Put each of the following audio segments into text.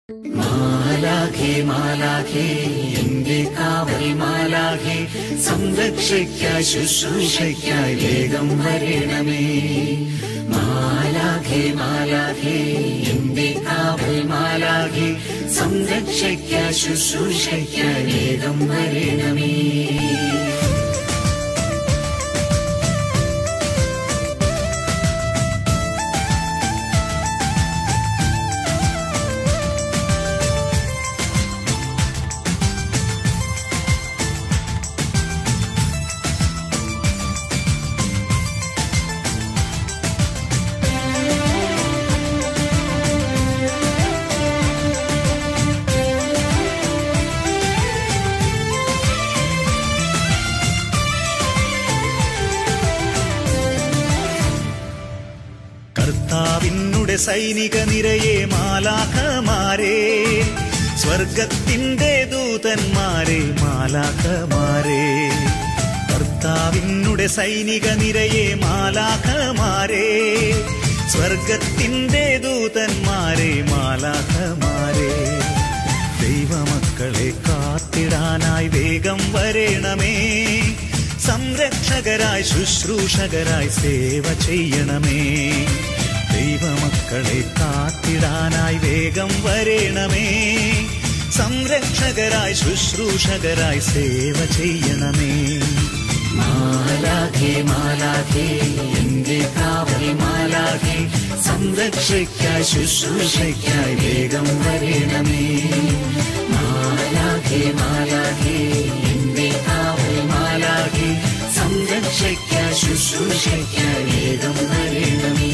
മാലാഖേ മാലാഖേ എന്റെ കാവൽ മാലാഖേ സംരക്ഷയ്ക്കായി ശുശ്രൂഷയ്ക്കായി വേഗം വരണമേ മാലാഖേ മാലാഖേ എന്റെ കാവൽ മാലാഖേ സംരക്ഷയ്ക്കായി ശുശ്രൂഷയ്ക്കായി വേഗം വരണമേ കർത്താവിനുടെ സൈനിക നിരയെ മാലാഖമാരെ സ്വർഗത്തിന്റെ ദൂതന്മാരെ മാലാഖമാരെ കർത്താവിനുടെ സൈനിക നിരയെ മാലാഖമാരെ സ്വർഗത്തിന്റെ ദൂതന്മാരെ മാലാഖമാരെ ദൈവമക്കളെ കാത്തിടാനായി വേഗം വരേണമേ സംരക്ഷകരായി ശുശ്രൂഷകരായി സേവ ചെയ്യണമേ ദൈവമക്കളെ കാത്തിടാനായി വേഗം വരേണമേ സംരക്ഷകരായി ശുശ്രൂഷകരായി സേവ ചെയ്യണമേ മാലാഖേ മാലാഖേ എന്റെ കാവൽ മാലാഖേ സംരക്ഷയ്ക്കായി ശുശ്രൂഷയ്ക്കായി വേഗം വരണമേ മാലാഖേ മാലാഖേ എന്റെ കാവൽ മാലാഖേ സംരക്ഷയ്ക്കായി ശുശ്രൂഷയ്ക്കായി വേഗം വരണമേ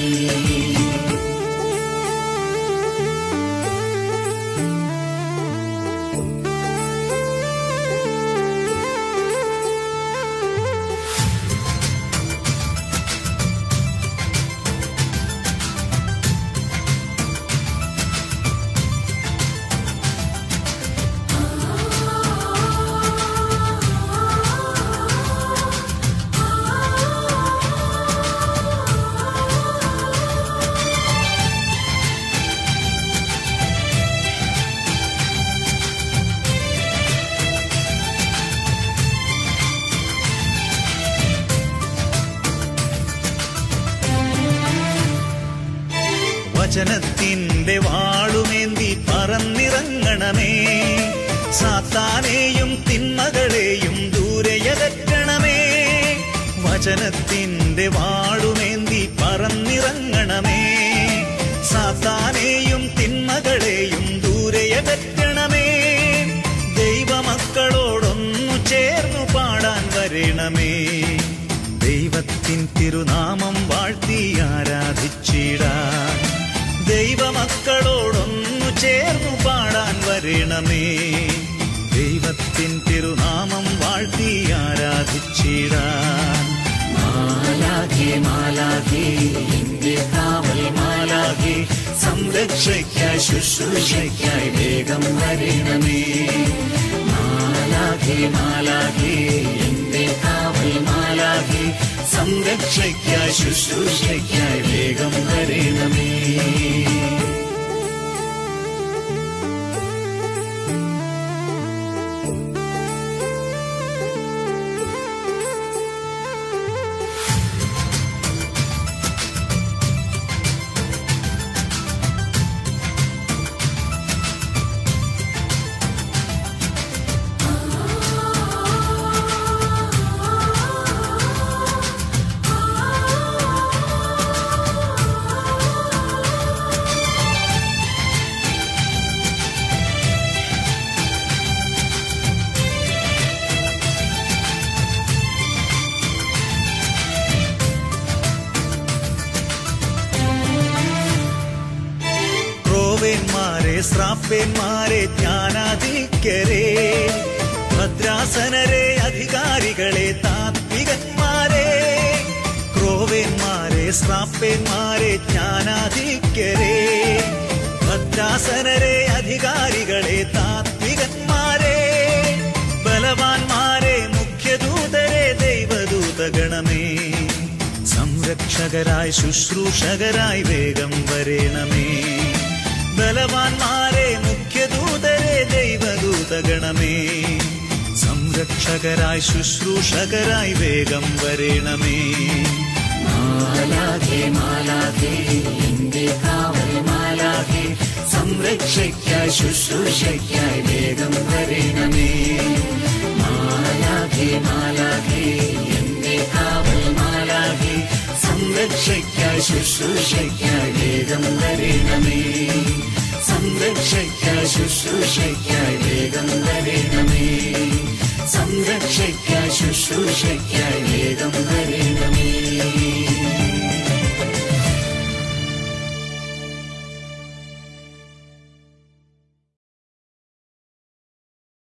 വചനത്തിന്റെ വാളുമേന്തി പറന്നിറങ്ങണമേ സാത്താനെയും തിന്മകളെയും ദൂരയകറ്റണമേ വചനത്തിന്റെ വാളുമേന്തി പറന്നിറങ്ങണമേ സാത്താനെയും തിന്മകളെയും ദൂരയകറ്റണമേ ദൈവമക്കളോടൊന്നു ചേർന്നു പാടാൻ വരണമേ ദൈവത്തിൻ തിരുനാമം വാഴ്ത്തി ആരാധിച്ചിടാൻ ദൈവമക്കളോടൊന്നു ചേർന്നു പാടാൻ വരണമേ ദൈവത്തിൻ തിരുനാമം വാഴ്ത്തി ആരാധിച്ചിടാൻ മാലാഖേ മാലാഖേ എന്റെ കാവൽ മാലാഖേ സംരക്ഷയ്ക്കായി ശുശ്രൂഷയ്ക്കായി വേഗം വരണമേ മാലാഖേ മാലാഖേ എന്റെ കാവൽ മാലാഖേ സംരക്ഷയ്ക്കായി ശുശ്രൂഷയ്ക്കായി വേഗം വരണമേ ക്രോവേന്മാരെ ശ്രാപ്പേന്മാരെ ജ്ഞാനാധിക്യരെ ഭദ്രാസനരെ അധികാരികളെ താത്വികന്മാരെ ക്രോവേന്മാരെ ശ്രാപ്പേന്മാരെ ജ്ഞാനാധിക്യരെ ഭദ്രാസനരെ അധികാരികളെ താത്വികന്മാരെ ബലവാന്മാരെ മുഖ്യദൂതരെ ദൈവദൂതഗണമേ സംരക്ഷകരായി ശുശ്രൂഷകരായി വേഗം വരേണമേ ബലവാന്മാരെ മുഖ്യ ദൈവദൂതഗണമേ സംരക്ഷകരായി ശുശ്രൂഷകരായി വേഗം വരേണമേ മാലാഖേ മാലാഖേ എന്റെ കാവൽ മാലാഖേ സംരക്ഷയ്ക്കായി ശുശ്രൂഷയ്ക്കായി വേഗം വരണമേ മാലാഖേ മാലാഖേ എന്റെ കാവൽ മാലാഖേ സംരക്ഷയ്ക്കായി ശുശ്രൂഷയ്ക്കായി വേഗം വരണമേ സംരക്ഷയ്ക്കായി ശുശ്രൂഷയ്ക്കായി വേഗം വരണമേ സംരക്ഷയ്ക്കായി ശുശ്രൂഷയ്ക്കായി വേഗം വരണമേ